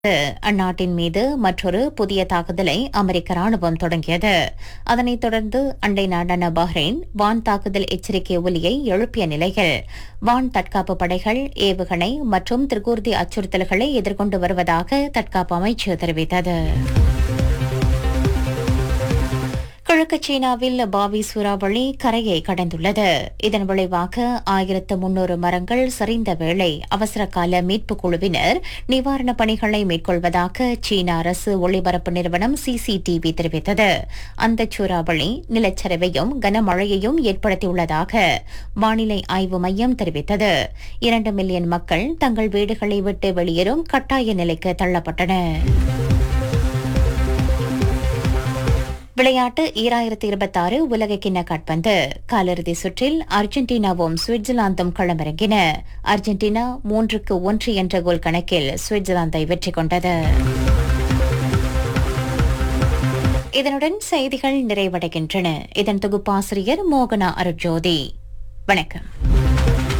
அந்நாட்டின் மீது மற்றொரு புதிய தாக்குதலை அமெரிக்க ராணுவம் தொடங்கியது அதனைத் தொடர்ந்து அண்டை நாடான பஹ்ரைன் வான் தாக்குதல் எச்சரிக்கை ஒலியை எழுப்பிய நிலையில் வான் தற்காப்பு படைகள் ஏவுகணை மற்றும் திருகூர்தி அச்சுறுத்தல்களை எதிர்கொண்டு வருவதாக தற்காப்பு அமைச்சு தெரிவித்தது கிழக்கு சீனாவில் பாவி சூறாவளி கரையை கடந்துள்ளது இதன் விளைவாக ஆயிரத்து முன்னூறு மரங்கள் சரிந்த வேளை அவசர கால மீட்புக் குழுவினர் நிவாரணப் பணிகளை மேற்கொள்வதாக சீன அரசு ஒளிபரப்பு நிறுவனம் சிசிடிவி தெரிவித்தது அந்த சூறாவளி நிலச்சரிவையும் கனமழையையும் ஏற்படுத்தியுள்ளதாக வானிலை ஆய்வு மையம் தெரிவித்தது இரண்டு மில்லியன் மக்கள் தங்கள் வீடுகளை விட்டு வெளியேறும் கட்டாய நிலைக்கு தள்ளப்பட்டனர் விளையாட்டு ஈராயிரத்தி இருபத்தாறு உலக கிண்ண காட்பந்து காலிறுதி சுற்றில் அர்ஜென்டினாவும் சுவிட்சர்லாந்தும் களமிறங்கின அர்ஜென்டினா மூன்றுக்கு ஒன்று என்ற கோல் கணக்கில் சுவிட்சர்லாந்தை வெற்றி கொண்டது இதனுடன் செய்திகள் நிறைவடைகின்றன இதன் தொகுப்பாசிரியர் மோகனா அருட்ஜோதி வணக்கம்